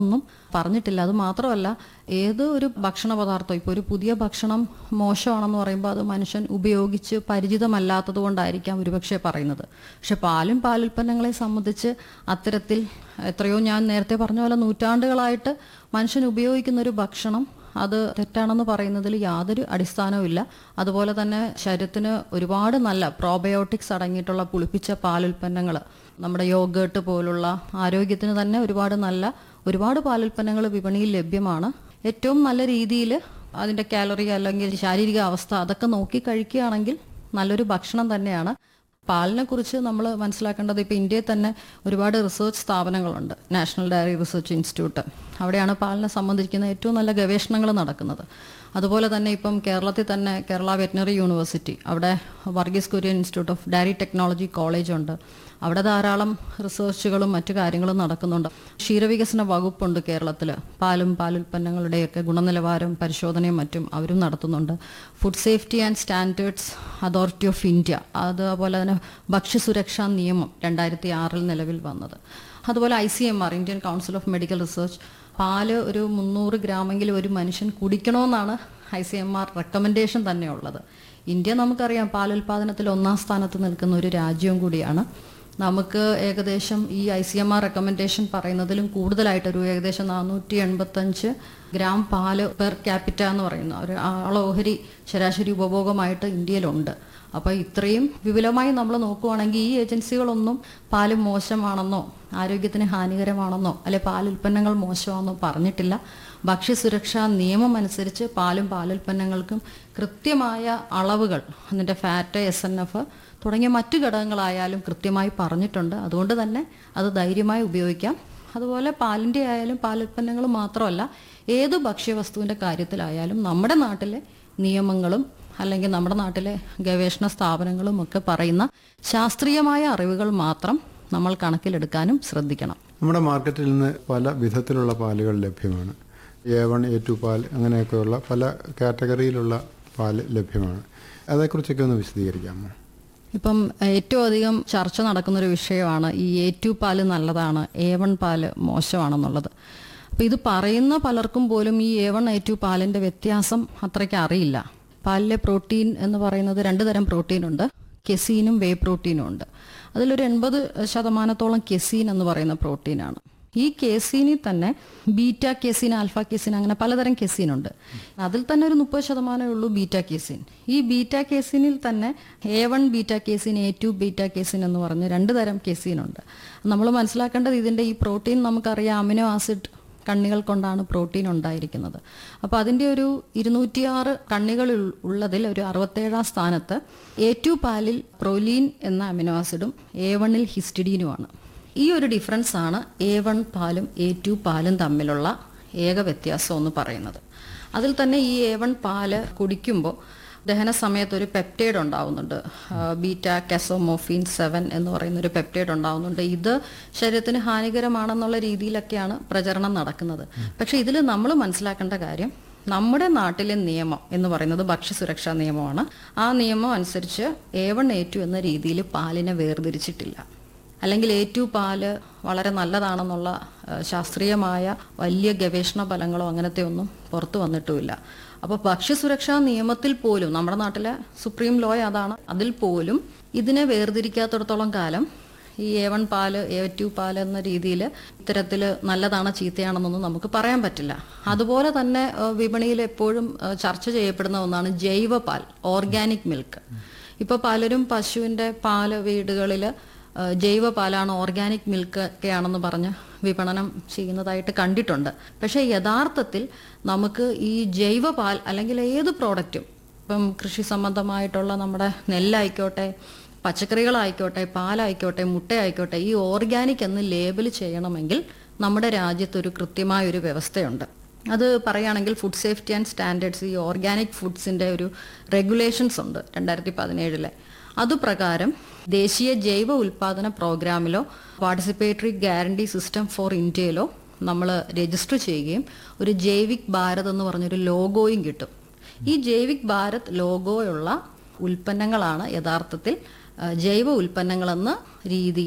ഒന്നും പറഞ്ഞിട്ടില്ല അത് മാത്രമല്ല ഏത് ഒരു ഭക്ഷണ പദാർത്ഥം ഇപ്പോൾ ഒരു പുതിയ ഭക്ഷണം മോശമാണെന്ന് പറയുമ്പോൾ അത് മനുഷ്യൻ ഉപയോഗിച്ച് പരിചിതമല്ലാത്തത് കൊണ്ടായിരിക്കാം ഒരുപക്ഷെ പറയുന്നത് പക്ഷെ പാലും പാലുൽപ്പന്നങ്ങളെ സംബന്ധിച്ച് അത്തരത്തിൽ എത്രയോ ഞാൻ നേരത്തെ പറഞ്ഞ പോലെ നൂറ്റാണ്ടുകളായിട്ട് മനുഷ്യൻ ഉപയോഗിക്കുന്ന ഒരു ഭക്ഷണം അത് തെറ്റാണെന്ന് പറയുന്നതിൽ യാതൊരു അടിസ്ഥാനവുമില്ല അതുപോലെ തന്നെ ശരീരത്തിന് ഒരുപാട് നല്ല പ്രോബയോട്ടിക്സ് അടങ്ങിയിട്ടുള്ള പുളിപ്പിച്ച പാലുൽപ്പന്നങ്ങൾ നമ്മുടെ യോഗേട്ട് പോലുള്ള ആരോഗ്യത്തിന് തന്നെ ഒരുപാട് നല്ല ഒരുപാട് പാലുൽപ്പന്നങ്ങൾ വിപണിയിൽ ലഭ്യമാണ് ഏറ്റവും നല്ല രീതിയിൽ അതിൻ്റെ കാലറി അല്ലെങ്കിൽ ശാരീരിക അവസ്ഥ അതൊക്കെ നോക്കി കഴിക്കുകയാണെങ്കിൽ നല്ലൊരു ഭക്ഷണം തന്നെയാണ് പാലിനെ കുറിച്ച് നമ്മൾ മനസ്സിലാക്കേണ്ടത് ഇപ്പോൾ ഇന്ത്യയിൽ തന്നെ ഒരുപാട് റിസർച്ച് സ്ഥാപനങ്ങളുണ്ട് നാഷണൽ ഡയറി റിസർച്ച് ഇൻസ്റ്റിറ്റ്യൂട്ട് അവിടെയാണ് പാലിനെ സംബന്ധിക്കുന്ന ഏറ്റവും നല്ല ഗവേഷണങ്ങൾ നടക്കുന്നത് അതുപോലെ തന്നെ ഇപ്പം കേരളത്തിൽ തന്നെ കേരള വെറ്റിനറി യൂണിവേഴ്സിറ്റി അവിടെ Varghese Kurian institute of dairy technology college ഉണ്ട് അവിടെ ധാരാളം റിസർച്ചുകളും മറ്റു കാര്യങ്ങളും നടക്കുന്നുണ്ട് ക്ഷീരവികസന വകുപ്പുണ്ട് കേരളത്തിൽ പാലും പാലുൽപ്പന്നങ്ങളുടെയൊക്കെ ഗുണനിലവാരം പരിശോധനയും മറ്റും അവരും നടത്തുന്നുണ്ട് food safety and standards authority of India അതുപോലെ തന്നെ ഭക്ഷ്യസുരക്ഷാ നിയമം രണ്ടായിരത്തി ആറിൽ നിലവിൽ വന്നത് അതുപോലെ I C M R Indian council of medical research പാല് ഒരു മുന്നൂറ് ഗ്രാമെങ്കിലും ഒരു മനുഷ്യൻ കുടിക്കണമെന്നാണ് I C M R recommendation തന്നെ ഉള്ളത് ഇന്ത്യ നമുക്കറിയാം പാലുൽപാദനത്തിൽ ഒന്നാം സ്ഥാനത്ത് നിൽക്കുന്ന ഒരു രാജ്യവും കൂടിയാണ് നമുക്ക് ഏകദേശം ഈ I C M R recommendation പറയുന്നതിലും കൂടുതലായിട്ട് ഒരു ഏകദേശം നാനൂറ്റി എൺപത്തഞ്ച് ഗ്രാം പാല് പെർ ക്യാപിറ്റ എന്ന് പറയുന്ന ഒരു ആളോഹരി ശരാശരി ഉപഭോഗമായിട്ട് ഇന്ത്യയിലുണ്ട് അപ്പോൾ ഇത്രയും വിപുലമായി നമ്മൾ നോക്കുവാണെങ്കിൽ ഈ ഏജൻസികളൊന്നും പാല് മോശമാണെന്നോ ആരോഗ്യത്തിന് ഹാനികരമാണെന്നോ അല്ലെ പാലുൽപ്പന്നങ്ങൾ മോശമാണെന്നോ പറഞ്ഞിട്ടില്ല ഭക്ഷ്യസുരക്ഷാ നിയമം അനുസരിച്ച് പാലും പാലുൽപ്പന്നങ്ങൾക്കും കൃത്യമായ അളവുകൾ അതിൻ്റെ ഫാറ്റ് എസ് എൻ എഫ് തുടങ്ങിയ മറ്റു ഘടകങ്ങളായാലും കൃത്യമായി പറഞ്ഞിട്ടുണ്ട് അതുകൊണ്ട് തന്നെ അത് ധൈര്യമായി ഉപയോഗിക്കാം അതുപോലെ പാലിൻ്റെ ആയാലും പാലുൽപ്പന്നങ്ങൾ മാത്രമല്ല ഏത് ഭക്ഷ്യവസ്തുവിൻ്റെ കാര്യത്തിലായാലും നമ്മുടെ നാട്ടിലെ നിയമങ്ങളും അല്ലെങ്കിൽ നമ്മുടെ നാട്ടിലെ ഗവേഷണ സ്ഥാപനങ്ങളും ഒക്കെ പറയുന്ന ശാസ്ത്രീയമായ അറിവുകൾ മാത്രം നമ്മൾ കണക്കിലെടുക്കാനും ശ്രദ്ധിക്കണം നമ്മുടെ മാർക്കറ്റിൽ നിന്ന് പല വിധത്തിലുള്ള പാലുകൾ ലഭ്യമാണ് എ വൺ എ ടു പാൽ അങ്ങനെയൊക്കെയുള്ള പല കാറ്റഗറിയിലുള്ള പാല് ലഭ്യമാണ് അതേക്കുറിച്ചൊക്കെ ഒന്ന് വിശദീകരിക്കാമോ ഇപ്പം ഏറ്റവും അധികം ചർച്ച നടക്കുന്ന ഒരു വിഷയമാണ് ഈ എ ടു പാല് നല്ലതാണ് എ വൺ പാല് മോശമാണെന്നുള്ളത് അപ്പോൾ ഇത് പറയുന്ന പലർക്കും പോലും ഈ എ വൺ എ ടു പാലിൻ്റെ വ്യത്യാസം അത്രയ്ക്ക് അറിയില്ല പാലിലെ പ്രോട്ടീൻ എന്ന് പറയുന്നത് രണ്ട് തരം പ്രോട്ടീൻ ഉണ്ട് കെസീനും വേ പ്രോട്ടീനും ഉണ്ട് അതിലൊരു എൺപത് ശതമാനത്തോളം കെസീൻ എന്ന് പറയുന്ന പ്രോട്ടീനാണ് ഈ കേസീനിൽ തന്നെ ബീറ്റ കേസീൻ ആൽഫ കേസീൻ അങ്ങനെ പലതരം കേസീൻ ഉണ്ട് അതിൽ തന്നെ ഒരു മുപ്പത് ശതമാനമേ ഉള്ളൂ ബീറ്റ കേസീൻ ഈ ബീറ്റ കേസീനിൽ തന്നെ A one beta casein A two beta casein എന്ന് പറഞ്ഞ് രണ്ട് തരം കേസീൻ ഉണ്ട് നമ്മൾ മനസ്സിലാക്കേണ്ടത് ഇതിൻ്റെ ഈ പ്രോട്ടീൻ നമുക്കറിയാം അമിനോ ആസിഡ് കണ്ണികൾ കൊണ്ടാണ് പ്രോട്ടീൻ ഉണ്ടായിരിക്കുന്നത് അപ്പോൾ അതിൻ്റെ ഒരു ഇരുന്നൂറ്റിയാറ് കണ്ണികൾ ഉൾ- ഉള്ളതിൽ ഒരു അറുപത്തേഴാം സ്ഥാനത്ത് എ ടു പാലിൽ പ്രൊലീൻ എന്ന അമിനോ ആസിഡും എ വണ്ണിൽ ഹിസ്റ്റഡീനുമാണ് ഈ ഒരു ഡിഫറൻസ് ആണ് എ വൺ പാലും എ ടു പാലും തമ്മിലുള്ള ഏക വ്യത്യാസം എന്ന് പറയുന്നത് അതിൽ തന്നെ ഈ എ വൺ പാല് കുടിക്കുമ്പോൾ ദഹന സമയത്ത് ഒരു പെപ്റ്റൈഡ് ഉണ്ടാവുന്നുണ്ട് ബീറ്റ കെസോമോഫിൻ സെവൻ എന്ന് പറയുന്ന ഒരു പെപ്റ്റൈഡ് ഉണ്ടാവുന്നുണ്ട് ഇത് ശരീരത്തിന് ഹാനികരമാണെന്നുള്ള രീതിയിലൊക്കെയാണ് പ്രചരണം നടക്കുന്നത് പക്ഷെ ഇതിൽ നമ്മൾ മനസ്സിലാക്കേണ്ട കാര്യം നമ്മുടെ നാട്ടിലെ നിയമം എന്ന് പറയുന്നത് ഭക്ഷ്യസുരക്ഷാ നിയമമാണ് ആ നിയമം അനുസരിച്ച് എ വൺ എ ടു എന്ന രീതിയിൽ പാലിനെ വേർതിരിച്ചിട്ടില്ല അല്ലെങ്കിൽ എ ടു പാല് വളരെ നല്ലതാണെന്നുള്ള ആ, ശാസ്ത്രീയമായ വലിയ ഗവേഷണ ഫലങ്ങളോ അങ്ങനത്തെ ഒന്നും പുറത്തു വന്നിട്ടുമില്ല അപ്പോൾ ഭക്ഷ്യസുരക്ഷാ നിയമത്തിൽ പോലും നമ്മുടെ നാട്ടിലെ സുപ്രീം ലോ അതാണ് അതിൽ പോലും ഇതിനെ വേർതിരിക്കാത്തിടത്തോളം കാലം ഈ എ വൺ പാല് എ ടു പാല് എന്ന രീതിയിൽ ഇത്തരത്തിൽ നല്ലതാണ് ചീത്തയാണെന്നൊന്നും നമുക്ക് പറയാൻ പറ്റില്ല അതുപോലെ തന്നെ ആ, വിപണിയിൽ എപ്പോഴും ആ, ചർച്ച ചെയ്യപ്പെടുന്ന ഒന്നാണ് ജൈവ പാൽ ഓർഗാനിക് മിൽക്ക് ഇപ്പോൾ പലരും പശുവിൻ്റെ പാല് വീടുകളിൽ ജൈവ പാലാണ് ഓർഗാനിക് മിൽക്ക് ഒക്കെയാണെന്ന് പറഞ്ഞ് വിപണനം ചെയ്യുന്നതായിട്ട് കണ്ടിട്ടുണ്ട് പക്ഷേ യഥാർത്ഥത്തിൽ നമുക്ക് ഈ ജൈവ പാൽ അല്ലെങ്കിൽ ഏത് പ്രോഡക്റ്റും ഇപ്പം കൃഷി സംബന്ധമായിട്ടുള്ള നമ്മുടെ നെല്ലായിക്കോട്ടെ പച്ചക്കറികളായിക്കോട്ടെ പാലായിക്കോട്ടെ മുട്ടയായിക്കോട്ടെ ഈ ഓർഗാനിക് എന്ന് ലേബൽ ചെയ്യണമെങ്കിൽ നമ്മുടെ രാജ്യത്ത് ഒരു കൃത്യമായ ഒരു വ്യവസ്ഥയുണ്ട് അത് പറയുകയാണെങ്കിൽ ഫുഡ് സേഫ്റ്റി ആൻഡ് സ്റ്റാൻഡേർഡ്സ് ഈ ഓർഗാനിക് ഫുഡ്സിൻ്റെ ഒരു റെഗുലേഷൻസ് ഉണ്ട് രണ്ടായിരത്തി പതിനേഴിലെ അതുപ്രകാരം ദേശീയ ജൈവ ഉൽപാദന പ്രോഗ്രാമിലോ പാർട്ടിസിപ്പേറ്ററി ഗ്യാരണ്ടി സിസ്റ്റം ഫോർ ഇന്ത്യയിലോ നമ്മൾ രജിസ്റ്റർ ചെയ്യുകയും ഒരു ജൈവിക് ഭാരത് എന്ന് പറഞ്ഞൊരു ലോഗോയും കിട്ടും ഈ ജൈവിക് ഭാരത് ലോഗോയുള്ള ഉൽപ്പന്നങ്ങളാണ് യഥാർത്ഥത്തിൽ ആ, ജൈവ ഉൽപ്പന്നങ്ങളെന്ന രീതിയിൽ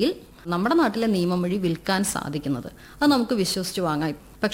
നമ്മുടെ നാട്ടിലെ നിയമം വഴി വിൽക്കാൻ സാധിക്കുന്നത് അത് നമുക്ക് വിശ്വസിച്ച് വാങ്ങാം